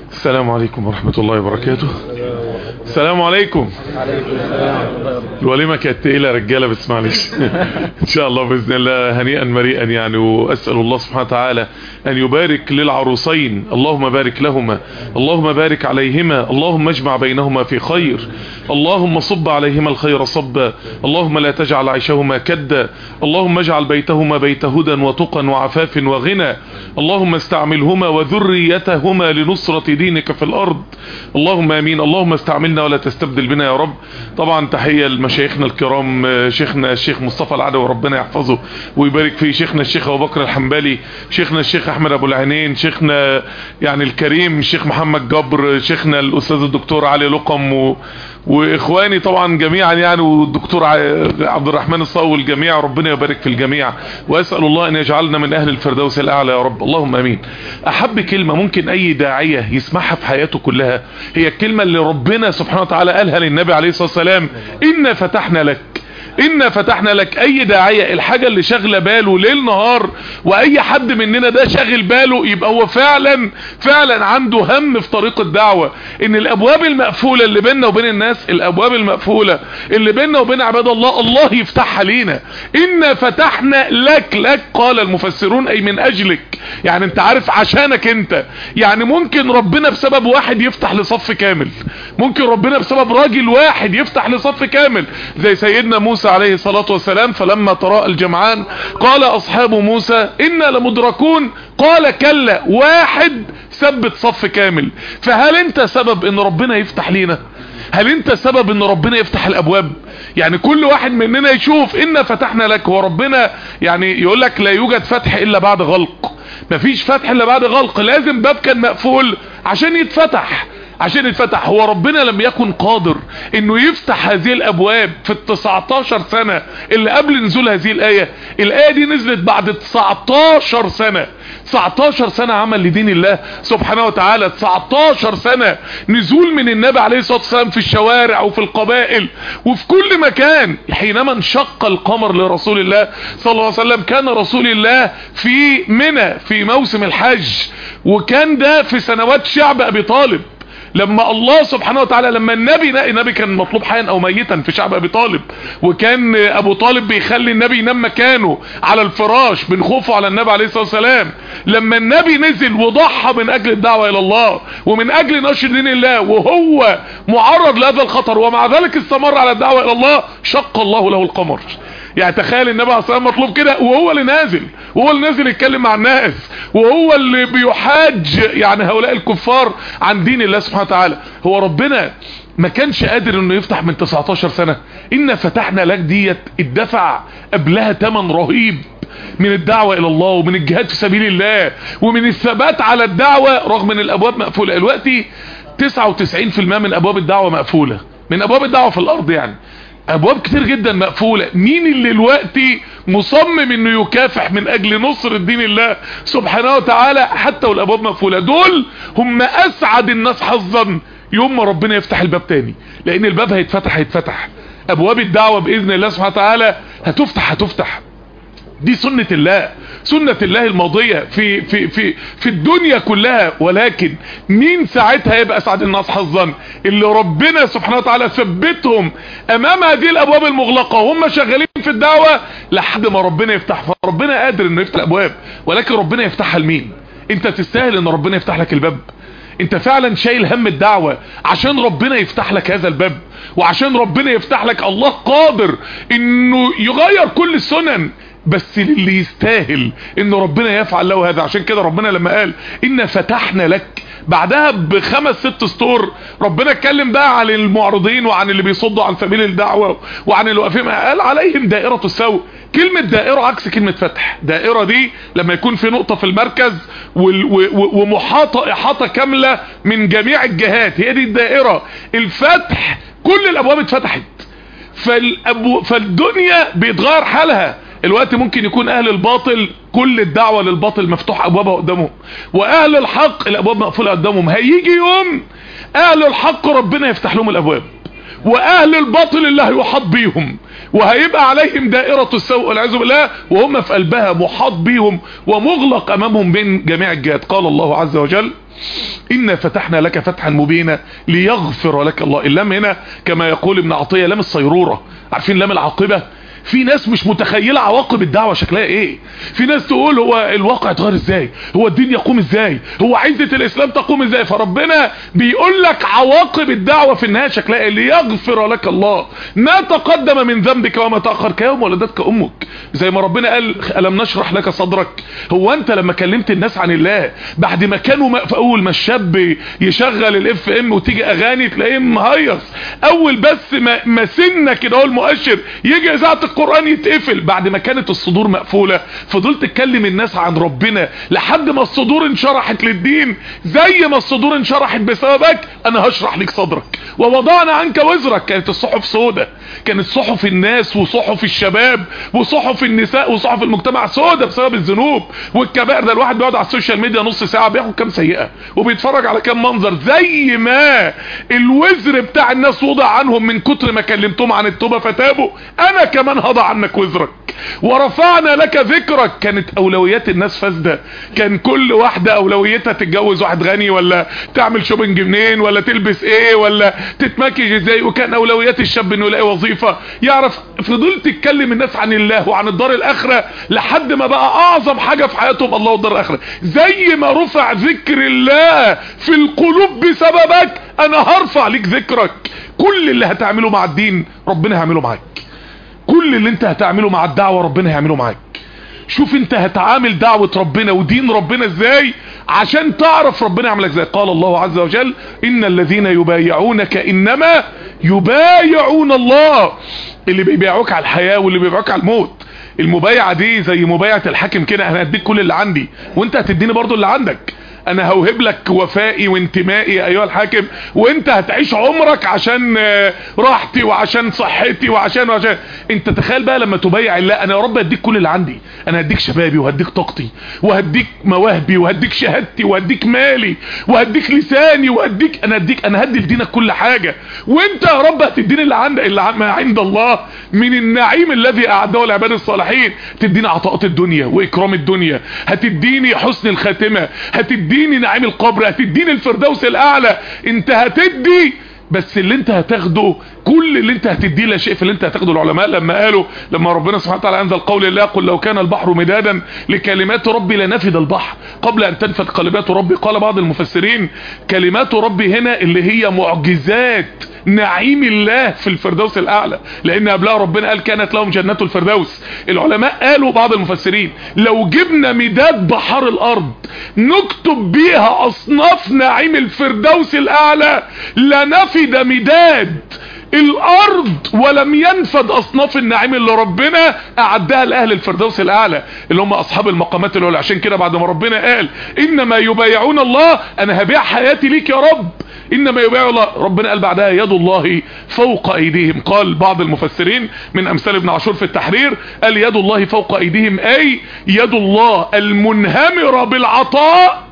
السلام عليكم ورحمة الله وبركاته السلام عليكم الوليمة كانت تقيلة رجالة بس معلش ان شاء الله بإذن الله هنيئا مريئا يعني وأسأل الله سبحانه وتعالى أن يبارك للعروسين اللهم بارك لهما اللهم بارك عليهما اللهم اجمع بينهما في خير اللهم صب عليهما الخير صبا اللهم لا تجعل عيشهما كدا اللهم اجعل بيتهما بيت هدى وتقى وعفاف وغنى اللهم استعملهما وذريتهما لنصرة دينك في الأرض اللهم امين اللهم استعملنا ولا تستبدل بنا يا رب طبعا تحية لمشايخنا الكرام شيخنا الشيخ مصطفى العدوي ربنا يحفظه ويبارك فيه شيخنا الشيخ ابو بكر الحنبلي شيخنا الشيخ احمد ابو العينين شيخنا يعني الكريم الشيخ محمد جبر شيخنا الاستاذ الدكتور علي لقم و... واخواني طبعا جميعا يعني والدكتور عبد الرحمن الصاوي الجميع ربنا يبارك في الجميع واسال الله ان يجعلنا من اهل الفردوس الاعلى يا رب اللهم امين احب كلمه ممكن اي داعيه يسمعها في حياته كلها هي الكلمه اللي ربنا سبحانه وتعالى قالها للنبي عليه الصلاه والسلام انا فتحنا لك إنا فتحنا لك أي داعية الحاجة اللي شغلة باله ليل نهار وأي حد مننا ده شاغل باله يبقى هو فعلا فعلا عنده هم في طريق الدعوة إن الأبواب المقفولة اللي بيننا وبين الناس الأبواب المقفولة اللي بيننا وبين عباد الله الله يفتحها لينا إنا فتحنا لك لك قال المفسرون أي من أجلك يعني انت عارف عشانك انت يعني ممكن ربنا بسبب واحد يفتح لصف كامل ممكن ربنا بسبب راجل واحد يفتح لصف كامل زي سيدنا موسى عليه الصلاة والسلام فلما تراءى الجمعان قال اصحاب موسى انا لمدركون قال كلا واحد ثبت صف كامل فهل انت سبب ان ربنا يفتح لينا هل انت سبب ان ربنا يفتح الابواب يعني كل واحد مننا يشوف انا فتحنا لك هو ربنا يعني يقول لك لا يوجد فتح الا بعد غلق مفيش فتح الا بعد غلق لازم باب كان مقفول عشان يتفتح عشان يتفتح هو ربنا لم يكن قادر انه يفتح هذه الابواب في ال 19 سنة اللي قبل نزول هذه الاية الاية دي نزلت بعد 19 سنة 19 سنة عمل لدين الله سبحانه وتعالى 19 سنة نزول من النبي عليه الصلاة والسلام في الشوارع وفي القبائل وفي كل مكان حينما انشق القمر لرسول الله صلى الله عليه وسلم كان رسول الله في منى في موسم الحج وكان ده في سنوات شعب ابي طالب لما الله سبحانه وتعالى لما النبي النبي كان مطلوب حيا او ميتا في شعب ابي طالب وكان ابو طالب بيخلي النبي ينام مكانه على الفراش من خوفه على النبي عليه الصلاه والسلام لما النبي نزل وضحى من اجل الدعوه الى الله ومن اجل نشر دين الله وهو معرض لهذا الخطر ومع ذلك استمر على الدعوه الى الله شق الله له القمر يعني تخيل النبي عليه الصلاه والسلام مطلوب كده وهو اللي نازل وهو اللي نازل يتكلم مع الناس وهو اللي بيحاج يعني هؤلاء الكفار عن دين الله سبحانه وتعالى هو ربنا ما كانش قادر انه يفتح من 19 سنة ان فتحنا لك ديت الدفع قبلها تمن رهيب من الدعوة الى الله ومن الجهاد في سبيل الله ومن الثبات على الدعوة رغم ان الابواب مقفولة دلوقتي 99% من ابواب الدعوة مقفولة من ابواب الدعوة في الارض يعني ابواب كتير جدا مقفولة مين اللي دلوقتي مصمم انه يكافح من اجل نصر الدين الله سبحانه وتعالى حتى والابواب مقفولة دول هم اسعد الناس حظا يوم ما ربنا يفتح الباب تاني لان الباب هيتفتح هيتفتح ابواب الدعوة باذن الله سبحانه وتعالى هتفتح هتفتح دي سنة الله سنة الله الماضية في في في في الدنيا كلها ولكن مين ساعتها يبقى اسعد الناس حظا اللي ربنا سبحانه وتعالى ثبتهم امام هذه الابواب المغلقة وهم شغالين في الدعوة لحد ما ربنا يفتح فربنا قادر انه يفتح الابواب ولكن ربنا يفتحها لمين انت تستاهل ان ربنا يفتح لك الباب انت فعلا شايل هم الدعوة عشان ربنا يفتح لك هذا الباب وعشان ربنا يفتح لك الله قادر انه يغير كل السنن بس للي يستاهل ان ربنا يفعل له هذا عشان كده ربنا لما قال ان فتحنا لك بعدها بخمس ست سطور ربنا اتكلم بقى عن المعرضين وعن اللي بيصدوا عن سبيل الدعوة وعن اللي واقفين قال عليهم دائرة السوء كلمة دائرة عكس كلمة فتح دائرة دي لما يكون في نقطة في المركز ومحاطة احاطة كاملة من جميع الجهات هي دي الدائرة الفتح كل الابواب اتفتحت فالأبو فالدنيا بيتغير حالها الوقت ممكن يكون اهل الباطل كل الدعوة للباطل مفتوح ابوابها قدامهم واهل الحق الابواب مقفولة قدامهم هيجي يوم اهل الحق ربنا يفتح لهم الابواب واهل الباطل اللي هيحاط بيهم وهيبقى عليهم دائرة السوء والعياذ بالله وهم في قلبها محاط بيهم ومغلق امامهم بين جميع الجهات قال الله عز وجل إنا فتحنا لك فتحا مبينا ليغفر لك الله اللام هنا كما يقول ابن عطية لام الصيرورة عارفين لام العاقبة في ناس مش متخيلة عواقب الدعوة شكلها ايه في ناس تقول هو الواقع اتغير ازاي هو الدين يقوم ازاي هو عزة الاسلام تقوم ازاي فربنا بيقول لك عواقب الدعوة في النهاية شكلها ايه ليغفر لك الله ما تقدم من ذنبك وما تأخر كيوم ولدتك امك زي ما ربنا قال ألم نشرح لك صدرك هو انت لما كلمت الناس عن الله بعد ما كانوا في اول ما الشاب يشغل الاف ام وتيجي اغاني تلاقيه مهيص اول بس ما, ما سنه كده هو المؤشر يجي اذاعه القرآن يتقفل بعد ما كانت الصدور مقفولة فضلت تكلم الناس عن ربنا لحد ما الصدور انشرحت للدين زي ما الصدور انشرحت بسببك انا هشرح لك صدرك ووضعنا عنك وزرك كانت الصحف سودة كانت صحف الناس وصحف الشباب وصحف النساء وصحف المجتمع سودة بسبب الذنوب والكبائر ده الواحد بيقعد على السوشيال ميديا نص ساعة بياخد كام سيئة وبيتفرج على كام منظر زي ما الوزر بتاع الناس وضع عنهم من كتر ما كلمتهم عن التوبة فتابوا انا كمان هضع عنك وزرك ورفعنا لك ذكرك كانت اولويات الناس فاسدة كان كل واحدة اولويتها تتجوز واحد غني ولا تعمل شوبنج منين ولا تلبس ايه ولا تتمكج ازاي وكان اولويات الشاب انه يلاقي وظيفة يعرف فضلت تتكلم الناس عن الله وعن الدار الاخرة لحد ما بقى اعظم حاجة في حياتهم الله والدار الاخرة زي ما رفع ذكر الله في القلوب بسببك انا هرفع لك ذكرك كل اللي هتعمله مع الدين ربنا هيعمله معاك كل اللي انت هتعمله مع الدعوة ربنا هيعمله معاك شوف انت هتعامل دعوة ربنا ودين ربنا ازاي عشان تعرف ربنا يعملك ازاي قال الله عز وجل ان الذين يبايعونك انما يبايعون الله اللي بيبيعوك على الحياة واللي بيبيعوك على الموت المبايعة دي زي مبايعة الحاكم كده انا هديك كل اللي عندي وانت هتديني برضو اللي عندك انا هوهب لك وفائي وانتمائي ايها الحاكم وانت هتعيش عمرك عشان راحتي وعشان صحتي وعشان وعشان انت تخيل بقى لما تبايع الله انا يا رب هديك كل اللي عندي انا هديك شبابي وهديك طاقتي وهديك مواهبي وهديك شهادتي وهديك مالي وهديك لساني وهديك انا هديك انا هدي لدينك كل حاجة وانت يا رب هتديني اللي عندك اللي ما عند الله من النعيم الذي اعده العباد الصالحين تديني عطاءات الدنيا واكرام الدنيا هتديني حسن الخاتمة هتديني هتديني نعيم القبر هتديني الفردوس الاعلى انت هتدي بس اللي انت هتاخده كل اللي انت هتديه لا شيء في اللي انت هتاخده العلماء لما قالوا لما ربنا سبحانه وتعالى انزل قول الله قل لو كان البحر مدادا لكلمات ربي لنفد البحر قبل ان تنفد كلمات ربي قال بعض المفسرين كلمات ربي هنا اللي هي معجزات نعيم الله في الفردوس الاعلى لان قبلها ربنا قال كانت لهم جنات الفردوس العلماء قالوا بعض المفسرين لو جبنا مداد بحار الارض نكتب بيها اصناف نعيم الفردوس الاعلى لنفد مداد الارض ولم ينفد اصناف النعيم اللي ربنا اعدها لاهل الفردوس الاعلى اللي هم اصحاب المقامات العلى عشان كده بعد ما ربنا قال انما يبايعون الله انا هبيع حياتي ليك يا رب انما يبايع الله ربنا قال بعدها يد الله فوق ايديهم قال بعض المفسرين من امثال ابن عاشور في التحرير قال يد الله فوق ايديهم اي يد الله المنهمرة بالعطاء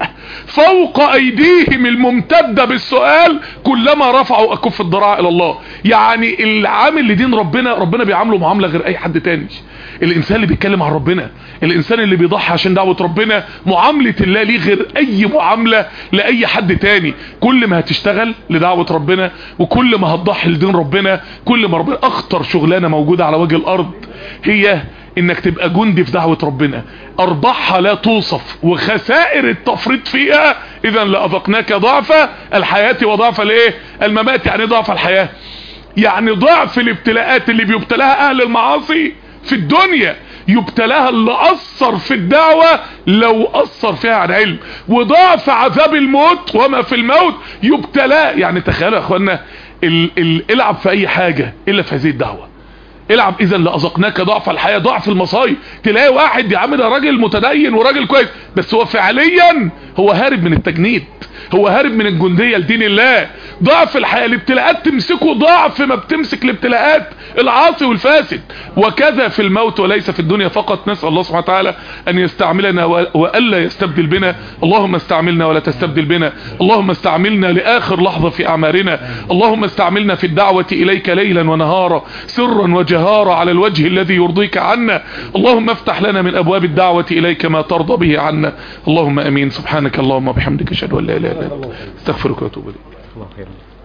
فوق ايديهم الممتدة بالسؤال كلما رفعوا اكف الضراع الى الله يعني العامل لدين ربنا ربنا بيعامله معاملة غير اي حد تاني الانسان اللي بيتكلم عن ربنا الانسان اللي بيضحي عشان دعوة ربنا معاملة الله ليه غير اي معاملة لاي حد تاني كل ما هتشتغل لدعوة ربنا وكل ما هتضحي لدين ربنا كل ما ربنا اخطر شغلانة موجودة على وجه الارض هي انك تبقى جندي في دعوة ربنا ارباحها لا توصف وخسائر التفريط فيها اذا لاذقناك ضعف الحياة وضعف الايه الممات يعني ضعف الحياة يعني ضعف الابتلاءات اللي بيبتلاها اهل المعاصي في الدنيا يبتلاها اللي اثر في الدعوة لو اثر فيها عن علم وضعف عذاب الموت وما في الموت يبتلاه يعني تخيلوا يا اخوانا ال ال العب في اي حاجة الا في هذه الدعوة العب اذا لأذقناك ضعف الحياة ضعف المصايب تلاقي واحد يا عم ده راجل متدين وراجل كويس بس هو فعليا هو هارب من التجنيد هو هارب من الجندية لدين الله ضعف الحياة الابتلاءات تمسكه ضعف ما بتمسك الابتلاءات العاصي والفاسد وكذا في الموت وليس في الدنيا فقط نسأل الله سبحانه وتعالى ان يستعملنا وألا يستبدل بنا اللهم استعملنا ولا تستبدل بنا اللهم استعملنا لآخر لحظة في أعمارنا اللهم استعملنا في الدعوة إليك ليلا ونهارا سرا وجهارا على الوجه الذي يرضيك عنا اللهم افتح لنا من أبواب الدعوة إليك ما ترضى به عنا اللهم أمين سبحانك اللهم وبحمدك اشهد ان لا اله الا انت استغفرك واتوب اليك الله خير